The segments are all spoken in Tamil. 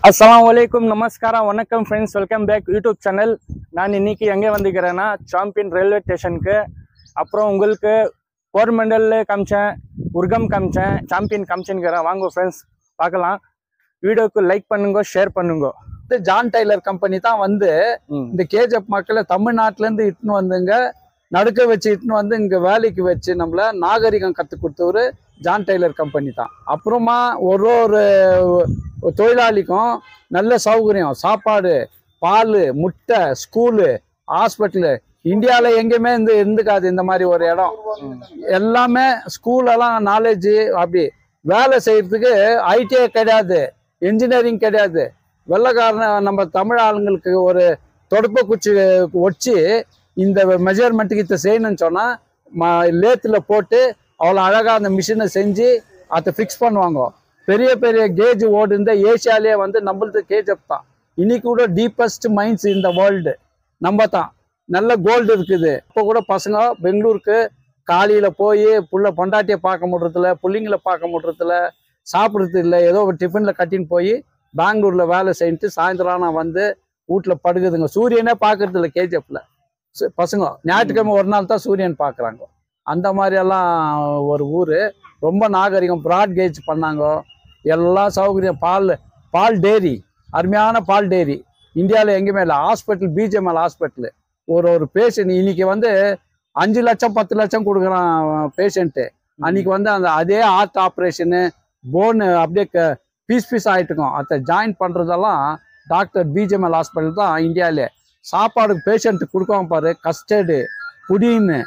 அஸ்ஸலாமு அலைக்கும் நமஸ்காரம் வணக்கம் friends welcome back YouTube channel நான் இன்னைக்கு எங்கே வந்துக்கிறேன்னா சாம்பியன் ரயில்வே ஸ்டேஷனுக்கு அப்புறம் உங்களுக்கு கோரமண்டல் காமிச்சேன் உர்கம் காமிச்சேன் சாம்பியன் காமிச்சேன்னுக்கிறேன் வாங்க ஃப்ரெண்ட்ஸ் பார்க்கலாம் வீடியோக்கு லைக் பண்ணுங்க ஷேர் பண்ணுங்க வந்து ஜான் டெய்லர் கம்பெனி தான் வந்து இந்த கேஜப் மக்களை தமிழ்நாட்டுல இருந்து இட்டுன்னு வந்துங்க நடுக்க வச்சு இட்டுன்னு வந்து இங்க வேலைக்கு வச்சு நம்மள நாகரிகம் கத்து கொடுத்தவரு ஜான் டெய்லர் கம்பெனி தான் அப்புறமா ஒரு ஒரு தொழிலாளிக்கும் நல்ல சௌகரியம் சாப்பாடு பால் முட்டை ஸ்கூலு ஹாஸ்பிட்டலு இந்தியாவில் எங்கேயுமே இந்த இருந்துக்காது இந்த மாதிரி ஒரு இடம் எல்லாமே ஸ்கூலெல்லாம் நாலேஜ் அப்படி வேலை செய்யறதுக்கு ஐடிஐ கிடையாது இன்ஜினியரிங் கிடையாது வெள்ளைக்காரன நம்ம தமிழ் ஆளுங்களுக்கு ஒரு தொடப்ப குச்சி வச்சு இந்த மெஜர்மெண்ட்டுக்கு இதை செய்யணும்னு சொன்னால் ம லேத்தில் போட்டு அவ்வளோ அழகாக அந்த மிஷினை செஞ்சு அதை ஃபிக்ஸ் பண்ணுவாங்க பெரிய பெரிய கேஜ் ஓடுந்த ஏஷியாலே வந்து நம்மளது கேஜப் தான் இன்னைக்கு கூட டீப்பஸ்ட் மைன்ஸ் இந்த வேர்ல்டு நம்ம தான் நல்ல கோல்டு இருக்குது இப்போ கூட பசங்க பெங்களூருக்கு காலையில் போய் புள்ள பொண்டாட்டியை பார்க்க முடியறதில்ல பிள்ளைங்களை பார்க்க முடியறதில்ல சாப்பிட்றது இல்லை ஏதோ ஒரு டிஃபனில் கட்டின்னு போய் பெங்களூரில் வேலை செஞ்சுட்டு சாயந்தரம் நான் வந்து வீட்டில் படுக்குதுங்க சூரியனே பார்க்கறது இல்லை கேஜிஎஃப்ல பசங்க ஞாயிற்றுக்கிழமை ஒரு நாள் தான் சூரியன் பார்க்குறாங்க அந்த மாதிரியெல்லாம் ஒரு ஊர் ரொம்ப நாகரிகம் ப்ராட் கேஜ் பண்ணாங்க எல்லாம் சௌகரியம் பால் பால் டேரி அருமையான பால் டேரி இந்தியாவில் எங்கேயுமே இல்லை ஹாஸ்பிட்டல் பிஜிஎம்எல் ஹாஸ்பிட்டல் ஒரு ஒரு பேஷண்ட் இன்னைக்கு வந்து அஞ்சு லட்சம் பத்து லட்சம் கொடுக்குறான் பேஷண்ட்டு அன்னைக்கு வந்து அந்த அதே ஹார்ட் ஆப்ரேஷனு போனு அப்படியே பீஸ் பீஸ் ஆகிட்டுருக்கோம் அதை ஜாயின் பண்ணுறதெல்லாம் டாக்டர் பிஜிஎம்எல் ஹாஸ்பிட்டல் தான் இந்தியாவிலே சாப்பாடு பேஷண்ட்டுக்கு கொடுக்காம பாரு custard pudding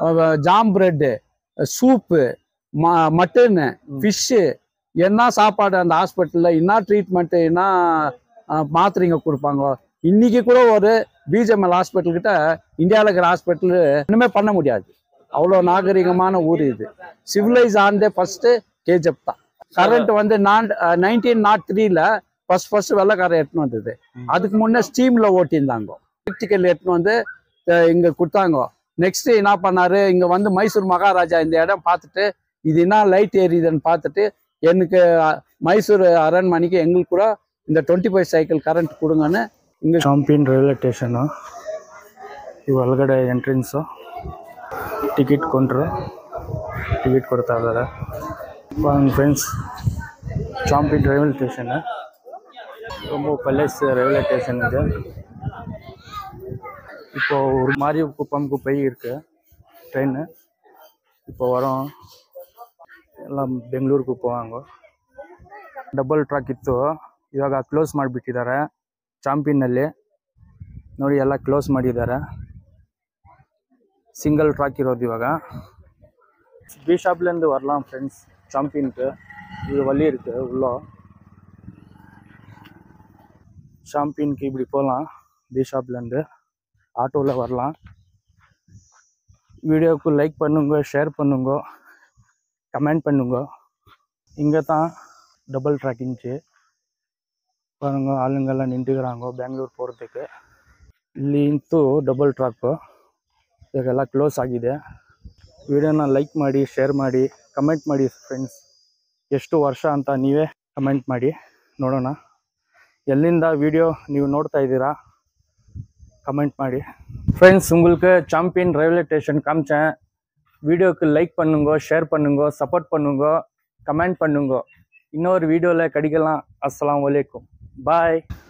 jam bread soup ம மட்டனு ஃபிஷ்ஷு என்ன சாப்பாடு அந்த ஹாஸ்பிட்டலில் என்ன ட்ரீட்மெண்ட்டு என்ன அஹ், மாத்திரைங்க கொடுப்பாங்க இன்னைக்கு கூட ஒரு பிஜிஎம்எல் ஹாஸ்பிட்டல் கிட்ட இந்தியாவில் இருக்கிற ஹாஸ்பிட்டல் இன்னுமே பண்ண முடியாது அவ்வளோ நாகரிகமான ஊர் இது சிவிலைஸ் ஆனதே ஃபர்ஸ்ட் கேஜப் தான் கரண்ட் வந்து நான் நைன்டீன் நாட் த்ரீல ஃபர்ஸ்ட் ஃபர்ஸ்ட் வெள்ளக்காரன் எடுத்துன்னு வந்தது அதுக்கு முன்னே ஸ்டீம்ல ஓட்டியிருந்தாங்க எலக்ட்ரிக்கல் எடுத்துன்னு வந்து அஹ், இங்க கொடுத்தாங்க நெக்ஸ்ட் என்ன பண்ணாரு இங்க வந்து மைசூர் மகாராஜா இந்த இடம் பார்த்துட்டு இது என்ன லைட் எரியுதுன்னு பார்த்துட்டு எனக்கு அஹ், மைசூர் அரண்மனைக்கு எங்களுக்கு கூட இந்த டுவெண்ட்டி ஃபைவ் சைக்கிள் கரண்ட் கொடுங்கன்னு இங்க ಚಾಂಪಿಯನ್ ರೈಲ್ವೆ ಸ್ಟೇಷನು ಈ ಒಳಗಡೆ ಎಂಟ್ರೆನ್ಸು ಟಿಕೆಟ್ ಕೊಂಡ್ರು ಟಿಕೆಟ್ ಕೊಡ್ತಾ ಇದ್ದಾರೆ ಫ್ರೆಂಡ್ಸ್ ಚಾಂಪಿಯನ್ ರೈಲ್ವೆ ಸ್ಟೇಷನ್ ரொம்ப பழசு ரயில்வே ஸ்டேஷன் இது இப்போ ஒரு மாதிரி குப்பம்க்கு போய் இருக்கு ட்ரெயின் இப்போ வரோம் ಎಲ್ಲ ಬೆಂಗಳೂರಿಗೆ ಹೋಗುವಾಗ ಡಬಲ್ ಟ್ರಾಕ್ ಇತ್ತು ಇವಾಗ ಕ್ಲೋಸ್ ಮಾಡಿಬಿಟ್ಟಿದ್ದಾರೆ ಚಾಂಪಿಯನ್ನಲ್ಲಿ ನೋಡಿ ಎಲ್ಲ ಕ್ಲೋಸ್ ಮಾಡಿದ್ದಾರೆ ಸಿಂಗಲ್ ಟ್ರಾಕ್ ಇರೋದು ಇವಾಗ பீஷாப்லேருந்து வரலாம் ஃப்ரெண்ட்ஸ் சாம்பியனுக்கு இது வழி இருக்கு உள்ள சாம்பியனுக்கு இப்படி போகலாம் பீஷாப்லேருந்து ஆட்டோவில் வரலாம் வீடியோவுக்கு லைக் பண்ணுங்க ஷேர் பண்ணுங்க கமெண்ட் பண்ணுங்க இங்கே தான் டபுள் ட்ராக்கிங்ச்சு பாருங்க ಆಳುಂಗೆಲ್ಲ ನಿಂತಿದ್ರಾಂಗ ಬ್ಯಾಂಗ್ಳೂರ್ போகிறதுக்கு ಇಲ್ಲಿ ಇಂತೂ ಡಬಲ್ ಟ್ರಾಕು ಇವಾಗೆಲ್ಲ ಕ್ಲೋಸ್ ಆಗಿದೆ ವಿಡಿಯೋನ ಲೈಕ್ ಮಾಡಿ ಶೇರ್ ಮಾಡಿ ಕಮೆಂಟ್ ಮಾಡಿ ಫ್ರೆಂಡ್ಸ್ ಎಷ್ಟು ವರ್ಷ ಅಂತ ನೀವೇ ಕಮೆಂಟ್ ಮಾಡಿ ನೋಡೋಣ ಎಲ್ಲಿಂದ ವಿಡಿಯೋ ನೀವು ನೋಡ್ತಾ ಇದ್ದೀರಾ கமெண்ட் ಮಾಡಿ ஃப்ரெண்ட்ஸ் உங்களுக்கு சாம்பியன் ரயில்வே ஸ்டேஷன் காமிச்சேன் வீடியோக்கு லைக் பண்ணுங்க ஷேர் பண்ணுங்க சப்போர்ட் பண்ணுங்க கமெண்ட் பண்ணுங்க இன்னொரு வீடியோவில் கிடைக்கலாம் அஸ்ஸலாமு அலைக்கும் பாய்